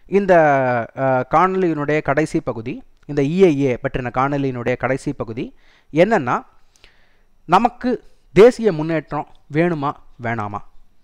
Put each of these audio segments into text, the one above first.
இந்த அஹ், காணொளியினுடைய கடைசி பகுதி இந்த இஐஏ பற்றின காணொளியினுடைய கடைசி பகுதி என்னன்னா நமக்கு தேசிய முன்னேற்றம் வேணுமா வேணாமா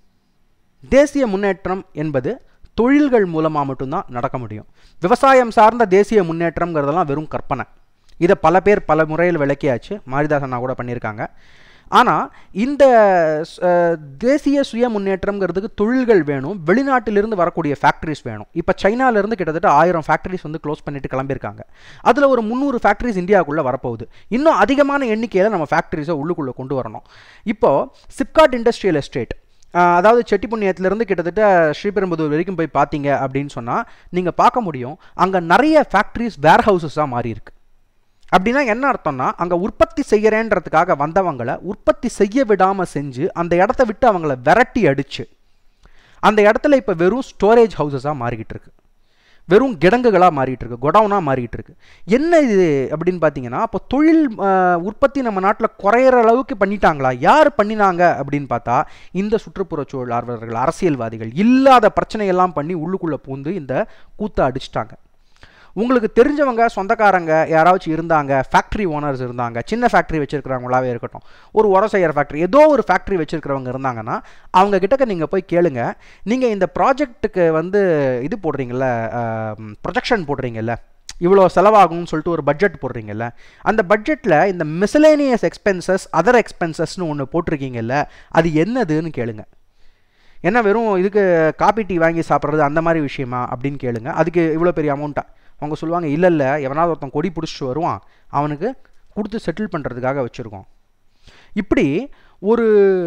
தேசிய முன்னேற்றம் என்பது தொழில்கள் மூலமாக மட்டும்தான் நடக்க முடியும் விவசாயம் சார்ந்த தேசிய முன்னேற்றம்ங்கிறதெல்லாம் வெறும் கற்பனை இதை பல பேர் பல முறையில் விளக்கியாச்சு மாரிதாசனா கூட பண்ணியிருக்காங்க ஆனால் இந்த ஸ்- அஹ், தேசிய சுய முன்னேற்றம்ங்கிறதுக்கு தொழில்கள் வேணும் வெளிநாட்டிலிருந்து வரக்கூடிய ஃபேக்ட்ரிஸ் வேணும் இப்போ சைனாலேருந்து கிட்டத்தட்ட ஆயிரம் ஃபேக்ட்ரிஸ் வந்து க்ளோஸ் பண்ணிட்டு கிளம்பியிருக்காங்க அதில் ஒரு முந்நூறு ஃபேக்ட்ரிஸ் இந்தியாவுக்குள்ளே வரப்போகுது இன்னும் அதிகமான எண்ணிக்கையில் நம்ம ஃபேக்ட்ரிஸை உள்ளுக்குள்ளே கொண்டு வரணும் இப்போது சிப்காட் இண்டஸ்ட்ரியல் எஸ்டேட் ஆஹ் அதாவது செட்டிப்புண்ணியத்துலேருந்து கிட்டத்தட்ட ஸ்ரீபெரும்புதூர் வரைக்கும் போய் பார்த்தீங்க அப்படின்னு சொன்னால் நீங்கள் பார்க்க முடியும் அங்கே நிறைய ஃபேக்ட்ரிஸ் வேர் ஹவுசஸாக மாறி இருக்கு அப்படின்னா என்ன அர்த்தம்னா அங்கே உற்பத்தி செய்கிறேன்றதுக்காக வந்தவங்களை உற்பத்தி செய்ய விடாமல் செஞ்சு அந்த இடத்த விட்டு அவங்கள விரட்டி அடிச்சு அந்த இடத்துல இப்போ வெறும் ஸ்டோரேஜ் ஹவுசஸாக மாறிக்கிட்டு இருக்கு வெறும் கிடங்குகளாக மாறிட்டு இருக்கு குடவுனாக மாறிட்டு இருக்கு என்ன இது அப்படின்னு பார்த்தீங்கன்னா அப்போ தொழில் ஆஹ், உற்பத்தி நம்ம நாட்டில் குறையிற அளவுக்கு பண்ணிட்டாங்களா யார் பண்ணினாங்க அப்படின்னு பார்த்தா இந்த சுற்றுப்புறச் சூழல் ஆர்வலர்கள் அரசியல்வாதிகள் இல்லாத பிரச்சனையெல்லாம் பண்ணி உள்ளுக்குள்ளே பூந்து இந்த கூத்தை அடிச்சிட்டாங்க உங்களுக்கு தெரிஞ்சவங்க சொந்தக்காரங்க யாராச்சும் இருந்தாங்க ஃபேக்ட்ரி ஓனர்ஸ் இருந்தாங்க சின்ன ஃபேக்ட்ரி வச்சிருக்கிறவங்களாவே இருக்கட்டும் ஒரு உரம் செய்கிற ஃபேக்ட்ரி ஏதோ ஒரு ஃபேக்ட்ரி வச்சிருக்கிறவங்க இருந்தாங்கன்னா அவங்க கிட்டக்க நீங்கள் போய் கேளுங்க நீங்கள் இந்த ப்ராஜெக்ட்டுக்கு வந்து இது போடுறீங்கல்ல ப்ரொஜெக்ஷன் போடுறீங்கல்ல இவ்வளோ செலவாகும்னு சொல்லிட்டு ஒரு பட்ஜெட் போடுறீங்கல்ல அந்த பட்ஜெட்டில் இந்த மிசலேனியஸ் எக்ஸ்பென்சஸ் அதர் எக்ஸ்பென்சஸ்னு ஒன்று போட்டிருக்கீங்கல்ல அது என்னதுன்னு கேளுங்க என்ன வெறும் இதுக்கு காப்பி டீ வாங்கி சாப்பிட்றது அந்த மாதிரி விஷயமா அப்படின்னு கேளுங்க அதுக்கு இவ்வளோ பெரிய அமௌண்ட்டா அவங்க சொல்லுவாங்க இல்லை இல்லை எவனாவது ஒருத்தன் கொடி பிடிச்சிட்டு வருவான் அவனுக்கு கொடுத்து செட்டில் பண்ணுறதுக்காக வச்சுருக்கோம் இப்படி ஒரு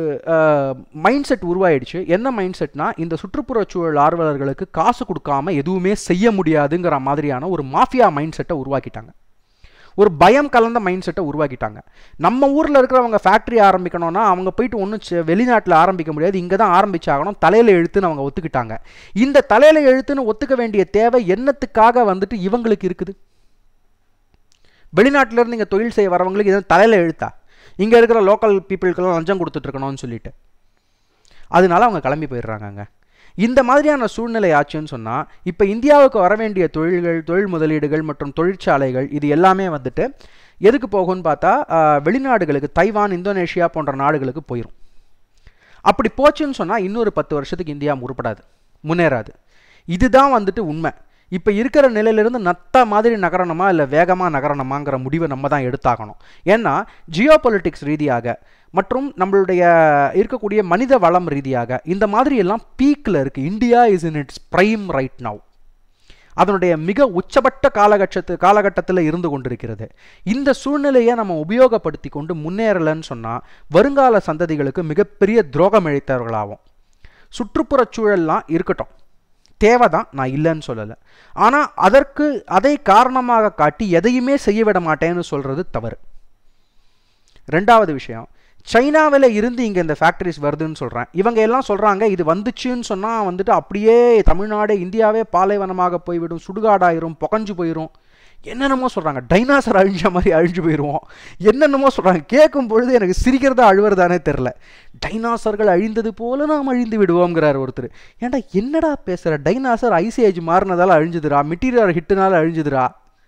மைண்ட் செட் உருவாயிடுச்சு என்ன மைண்ட் செட்னா இந்த சுற்றுப்புறச் சூழல் ஆர்வலர்களுக்கு காசு கொடுக்காம எதுவுமே செய்ய முடியாதுங்கிற மாதிரியான ஒரு மாஃபியா மைண்ட் செட்டை உருவாக்கிட்டாங்க ஒரு பயம் கலந்த மைண்ட் செட்டை உருவாக்கிட்டாங்க நம்ம ஊரில் இருக்கிறவங்க ஃபேக்ட்ரி ஆரம்பிக்கணும்னா அவங்க போயிட்டு ஒன்றும் வெளிநாட்டில் ஆரம்பிக்க முடியாது இங்கே தான் ஆரம்பிச்சாகணும் தலையில் எழுத்துன்னு அவங்க ஒத்துக்கிட்டாங்க இந்த தலையில் எழுத்துன்னு ஒத்துக்க வேண்டிய தேவை என்னத்துக்காக வந்துட்டு இவங்களுக்கு இருக்குது வெளிநாட்டுல இருந்து இங்கே தொழில் செய்ய வரவங்களுக்கு இது தலையில் எழுத்தா இங்கே இருக்கிற லோக்கல் பீப்புளுக்கெல்லாம் லஞ்சம் கொடுத்துட்டு இருக்கணும்னு சொல்லிட்டு அதனால அவங்க கிளம்பி போயிடுறாங்கங்க இந்த மாதிரியான சூழ்நிலை ஆச்சுன்னு சொன்னால் இப்போ இந்தியாவுக்கு வர வேண்டிய தொழில்கள் தொழில் முதலீடுகள் மற்றும் தொழிற்சாலைகள் இது எல்லாமே வந்துட்டு எதுக்கு போகும்னு பார்த்தா ஆஹ், வெளிநாடுகளுக்கு தைவான் இந்தோனேஷியா போன்ற நாடுகளுக்கு போயிடும் அப்படி போச்சுன்னு சொன்னால் இன்னொரு பத்து வருஷத்துக்கு இந்தியா முற்படாது முன்னேறாது இதுதான் வந்துட்டு உண்மை இப்போ இருக்கிற நிலையிலிருந்து நத்த மாதிரி நகரணுமா இல்லை வேகமாக நகரணுமாங்கிற முடிவை நம்ம தான் எடுத்தாகணும் ஏன்னா ஜியோ பொலிட்டிக்ஸ் ரீதியாக மற்றும் நம்மளுடைய இருக்கக்கூடிய மனித வளம் ரீதியாக இந்த மாதிரி எல்லாம் பீக்கில் இருக்குது India is in it's prime right now அதனுடைய மிக உச்சபட்ட காலகட்டத்து காலகட்டத்தில் இருந்து கொண்டிருக்கிறது இந்த சூழ்நிலையை நம்ம உபயோகப்படுத்தி கொண்டு முன்னேறலைன்னு சொன்னால் வருங்கால சந்ததிகளுக்கு மிகப்பெரிய துரோகம் இழைத்தவர்களாகும் சுற்றுப்புறச் சூழல்லாம் இருக்கட்டும் தேவை தான் நான் இல்லைன்னு சொல்லலை ஆனால் அதற்கு அதை காரணமாக காட்டி எதையுமே செய்ய விட மாட்டேன்னு சொல்கிறது தவறு ரெண்டாவது விஷயம் சைனாவில் இருந்து இங்கே இந்த ஃபேக்ட்ரிஸ் வருதுன்னு சொல்கிறேன் இவங்க எல்லாம் சொல்கிறாங்க இது வந்துச்சுன்னு சொன்னால் வந்துட்டு அப்படியே தமிழ்நாடு இந்தியாவே பாலைவனமாக போய்விடும் சுடுகாடாயிரும் புகஞ்சு போயிடும் என்னென்னமோ சொல்கிறாங்க டைனாசர் அழிஞ்ச மாதிரி அழிஞ்சு போயிடுவோம் என்னென்னமோ சொல்கிறாங்க கேட்கும் பொழுது எனக்கு சிரிக்கிறதா அழுவுறதானே தெரில டைனாசர்கள் அழிந்தது போல நாம் அழிந்து விடுவோங்கிறார் ஒருத்தர் ஏன்டா என்னடா பேசுகிற டைனாசர் ஐஸ் ஏஜ் மாறினதால அழிஞ்சுதுடா மெட்டீரியல் ஹிட்டுனால அழிஞ்சுதுடா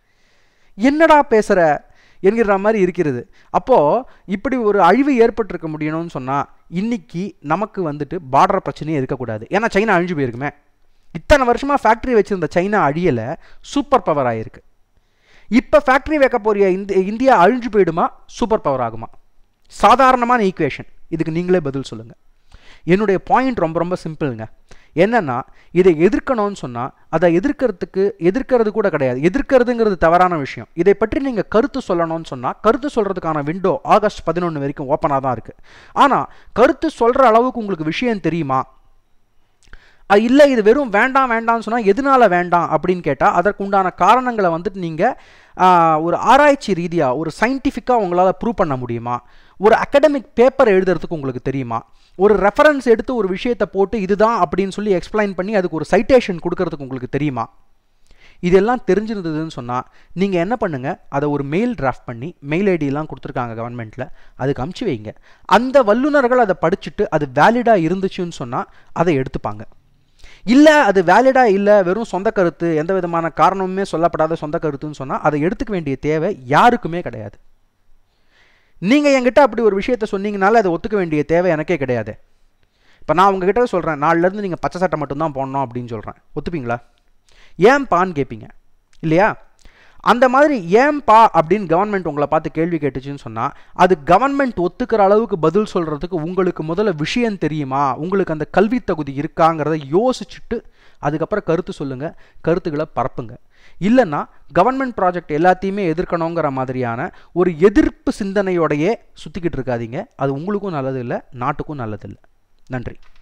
என்னடா பேசுகிற என்கிற மாதிரி இருக்கிறது அப்போது இப்படி ஒரு அழிவு ஏற்பட்டிருக்க முடியணும்னு சொன்னால் இன்னைக்கு நமக்கு வந்துட்டு பார்டர் பிரச்சனையே இருக்கக்கூடாது ஏன்னா சைனா அழிஞ்சு போயிருக்குமே இத்தனை வருஷமாக ஃபேக்ட்ரி வச்சுருந்த சைனா அழியலை சூப்பர் பவர் ஆகிருக்கு இப்போ ஃபேக்ட்ரி வைக்க போறிய இந்த இந்தியா அழிஞ்சு போயிடுமா சூப்பர் பவர் ஆகுமா சாதாரணமான ஈக்குவேஷன் இதுக்கு நீங்களே பதில் சொல்லுங்கள் என்னுடைய பாயிண்ட் ரொம்ப ரொம்ப சிம்பிளுங்க என்னன்னா இதை எதிர்க்கணும்னு சொன்னால் அதை எதிர்க்கிறதுக்கு எதிர்க்கிறது கூட கிடையாது எதிர்க்கிறதுங்கிறது தவறான விஷயம் இதை பற்றி நீங்கள் கருத்து சொல்லணும்னு சொன்னால் கருத்து சொல்கிறதுக்கான விண்டோ ஆகஸ்ட் பதினொன்று வரைக்கும் ஓப்பனாக தான் இருக்குது ஆனால் கருத்து சொல்கிற அளவுக்கு உங்களுக்கு விஷயம் தெரியுமா இல்லை இது வெறும் வேண்டாம் வேண்டாம்னு சொன்னால் எதனால வேண்டாம் அப்படின்னு கேட்டால் அதற்கு உண்டான காரணங்களை வந்துட்டு நீங்கள் ஒரு ஆராய்ச்சி ரீதியாக ஒரு சயின்டிஃபிக்காக உங்களால் ப்ரூவ் பண்ண முடியுமா ஒரு அகடமிக் பேப்பர் எழுதுறதுக்கு உங்களுக்கு தெரியுமா ஒரு ரெஃபரன்ஸ் எடுத்து ஒரு விஷயத்தை போட்டு இதுதான் அப்படின்னு சொல்லி எக்ஸ்பிளைன் பண்ணி அதுக்கு ஒரு சைட்டேஷன் கொடுக்கறதுக்கு உங்களுக்கு தெரியுமா இதெல்லாம் தெரிஞ்சிருந்ததுன்னு சொன்னால் நீங்கள் என்ன பண்ணுங்கள் அதை ஒரு மெயில் டிராஃப்ட் பண்ணி மெயில் ஐடியெலாம் கொடுத்துருக்காங்க கவர்மெண்ட்டில் அதுக்கு அமுச்சு வைங்க அந்த வல்லுநர்கள் அதை படிச்சுட்டு அது வேலிடாக இருந்துச்சுன்னு சொன்னால் அதை எடுத்துப்பாங்க இல்லை அது வேலிடாக இல்லை வெறும் சொந்த கருத்து எந்த விதமான காரணமுமே சொல்லப்படாத சொந்த கருத்துன்னு சொன்னால் அதை எடுத்துக்க வேண்டிய தேவை யாருக்குமே கிடையாது நீங்கள் என்கிட்ட அப்படி ஒரு விஷயத்த சொன்னீங்கனால அதை ஒத்துக்க வேண்டிய தேவை எனக்கே கிடையாது இப்போ நான் உங்ககிட்ட சொல்கிறேன் நாளிலேருந்து நீங்கள் பச்சை சட்டை மட்டும்தான் போடணும் அப்படின்னு சொல்கிறேன் ஒத்துப்பீங்களா ஏன்பான்னு கேட்பீங்க இல்லையா அந்த மாதிரி ஏன்பா அப்படின்னு கவர்மெண்ட் உங்களை பார்த்து கேள்வி கேட்டுச்சுன்னு சொன்னால் அது கவர்மெண்ட் ஒத்துக்கிற அளவுக்கு பதில் சொல்கிறதுக்கு உங்களுக்கு முதல்ல விஷயம் தெரியுமா உங்களுக்கு அந்த கல்வி தகுதி இருக்காங்கிறத யோசிச்சுட்டு அதுக்கப்புறம் கருத்து சொல்லுங்கள் கருத்துக்களை பரப்புங்க இல்லைன்னா கவர்மெண்ட் ப்ராஜெக்ட் எல்லாத்தையுமே எதிர்க்கணுங்கிற மாதிரியான ஒரு எதிர்ப்பு சிந்தனையோடையே சுற்றிக்கிட்டு இருக்காதீங்க அது உங்களுக்கும் நல்லது இல்லை நாட்டுக்கும் நல்லதில்லை நன்றி